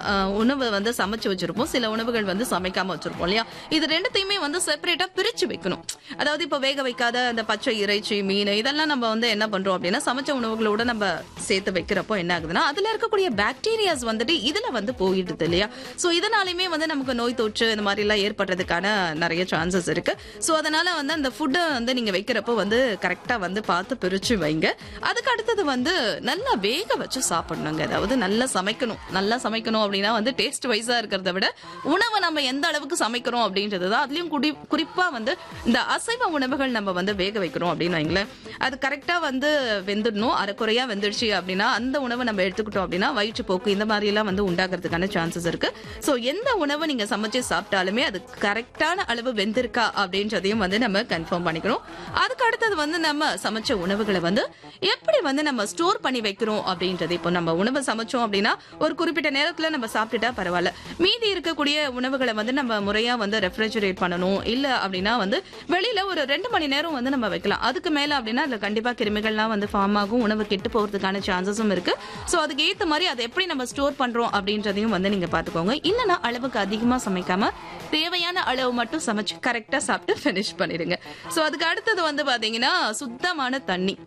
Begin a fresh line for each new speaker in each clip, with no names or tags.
அஹ், உணவு வந்து சமைச்சு வச்சிருப்போம் சில உணவுகள் வந்து சமைக்காம வச்சிருப்போம் இல்லையா இது ரெண்டுத்தையுமே வந்து செப்பரேட்டா பிரிச்சு வைக்கணும் அதாவது இப்ப வேக வைக்காத அந்த பச்சை இறைச்சி மீன் இதெல்லாம் நம்ம வந்து என்ன பண்றோம் அப்படின்னா சமைச்ச உணவுகளோட நம்ம சேர்த்து வைக்கிறப்போ என்ன ஆகுதுன்னா அதுல இருக்கக்கூடிய பாக்டீரியாஸ் வந்துட்டு இதுல வந்து போயிடுது இல்லையா சோ இதனாலுமே வந்து நமக்கு நோய் தொற்று இந்த மாதிரி எல்லாம் ஏற்படுறதுக்கான நிறைய சான்சஸ் இருக்கு சோ அதனால வந்து அந்த ஃபுட்டை வந்து நீங்க வைக்கிறப்போ வந்து கரெக்டா வந்து பார்த்து பிரிச்சு வைங்க அதுக்கு அடுத்தது வந்து நல்லா வேக வச்சு சாப்பிடணுங்க அதாவது நல்லா சமைக்கணும் நல்லா சமைக்கணும் அப்படின்னா வந்து டேஸ்ட் வைஸா இருக்கிறத விட உணவை நம்ம எந்த அளவுக்கு சமைக்கிறோம் அப்படின்றது தான் அதுலயும் குடி குறிப்பா வந்து இந்த அசைவ உணவுகள் நம்ம வந்து வேக வைக்கிறோம் அப்படின்னு வைங்களேன் அது கரெக்டா வந்து வெந்துடணும் அரைக்குறையா வெந்துடுச்சு அப்படின்னா அந்த உணவை நம்ம எடுத்துக்கிட்டோம் அப்படின்னா வயிற்றுப்போக்கு இந்த மாதிரி எல்லாம் வந்து உண்டாகிறதுக்கான சான்சஸ் இருக்கு சோ எந்த உணவை நீங்க சமைச்சு சாப்பிட்டாலுமே அது கரெக்டான அளவு வெந்திருக்கா அப்படின்றதையும் வந்து நம்ம கன்ஃபார்ம் பண்ணிக்கணும் அதுக்கு அடுத்தது வந்து நம்ம சமைச்ச உணவுகளை வந்து எப்படி வந்து நம்ம ஸ்டோர் பண்ணி வைக்கிறோம் அப்படின்றது இப்போ நம்ம உணவு சமைச்சோம் அப்படின்னா ஒரு குறிப்பிட்ட நேரத்துல நம்ம சாப்பிட்டுட்டா பரவாயில்ல மீதி இருக்கக்கூடிய உணவுகளை வந்து நம்ம முறையா வந்து ரெஃப்ரிஜரேட் பண்ணணும் இல்ல அப்படின்னா வந்து வெளியில ஒரு ரெண்டு மணி நேரம் வந்து நம்ம வைக்கலாம் அதுக்கு மேல அப்படின்னா அதுல கண்டிப்பா கிருமிகள்லாம் வந்து ஃபார்ம் ஆகும் உணவு கெட்டு போறதுக்கான சான்சஸும் இருக்கு சோ அதுக்கு ஏத்த மாதிரி அதை எப்படி நம்ம ஸ்டோர் பண்றோம் அப்படின்றதையும் வந்து நீங்க பாத்துக்கோங்க இல்லனா அளவுக்கு அதிகமா சமைக்காம தேவையான அளவு மட்டும் சமைச்சு கரெக்டா சாப்பிட்டு ஃபினிஷ் பண்ணிடுங்க சோ அதுக்கு அடுத்தது வந்து பாத்தீங்கன்னா சுத்தமான தண்ணி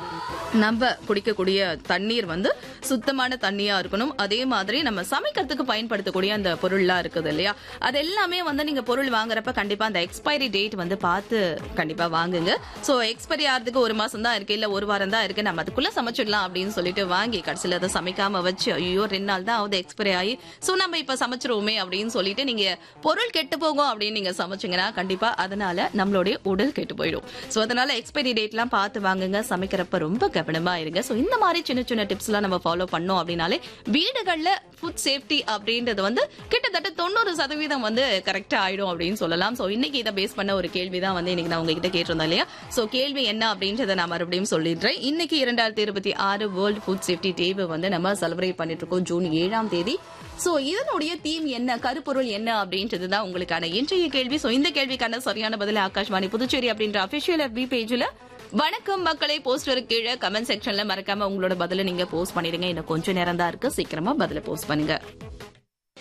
நம்ம குடிக்கக்கூடிய தண்ணீர் வந்து சுத்தமான தண்ணியா இருக்கணும் அதே மாதிரி நம்ம சமைக்கிறதுக்கு பயன்படுத்தக்கூடிய அந்த பொருள்லாம் இருக்குது இல்லையா அது எல்லாமே வந்து நீங்க பொருள் வாங்குறப்ப கண்டிப்பா அந்த எக்ஸ்பைரி டேட் வந்து பார்த்து கண்டிப்பா வாங்குங்க சோ எக்ஸ்பைரி ஆகிறதுக்கு ஒரு மாசம் தான் இருக்கு இல்ல ஒரு வாரம் தான் இருக்கு நம்ம அதுக்குள்ள சமைச்சிடலாம் அப்படின்னு சொல்லிட்டு வாங்கி கடைசியில அதை சமைக்காம வச்சு ஐயோ ரெண்டு நாள் தான் ஆகுது எக்ஸ்பைரி ஆகி சோ நம்ம இப்ப சமைச்சிருவோமே அப்படின்னு சொல்லிட்டு நீங்க பொருள் கெட்டு போகும் அப்படின்னு நீங்க சமைச்சீங்கன்னா கண்டிப்பா அதனால நம்மளுடைய உடல் கெட்டு போயிடும் சோ அதனால எக்ஸ்பைரி டேட்லாம் பார்த்து வாங்குங்க சமைக்கிறப்ப ரொம்ப கவனமா இருங்க சோ இந்த மாதிரி சின்ன சின்ன டிப்ஸ் எல்லாம் நம்ம ஃபாலோ பண்ணோம் அப்படின்னாலே வீடுகள்ல ஃபுட் சேஃப்டி அப்படின்றது வந்து கிட்டத்தட்ட தொண்ணூறு சதவீதம் வந்து கரெக்டா ஆயிடும் அப்படின்னு சொல்லலாம் சோ இன்னைக்கு இதை பேஸ் பண்ண ஒரு கேள்வி தான் வந்து இன்னைக்கு நான் உங்ககிட்ட கேட்டிருந்தேன் இல்லையா சோ கேள்வி என்ன அப்படின்றத நான் மறுபடியும் சொல்லிடுறேன் இன்னைக்கு இரண்டாயிரத்தி இருபத்தி ஆறு வேர்ல்டு ஃபுட் சேஃப்டி டேவை வந்து நம்ம செலிப்ரேட் பண்ணிட்டு இருக்கோம் ஜூன் ஏழாம் தேதி சோ இதனுடைய தீம் என்ன கருப்பொருள் என்ன அப்படின்றது தான் உங்களுக்கான இன்றைய கேள்வி சோ இந்த கேள்விக்கான சரியான பதில் ஆகாஷ்வாணி புதுச்சேரி அப்படின்ற அபிஷியல் FB பேஜ்ல வணக்கம் மக்களை போஸ்டர் கீழே கமெண்ட் செக்ஷன்ல மறக்காம உங்களோட பதில நீங்க போஸ்ட் பண்ணிடுங்க இன்னும் கொஞ்ச நேரம் தான் இருக்கு சீக்கிரமா பதில போஸ்ட் பண்ணுங்க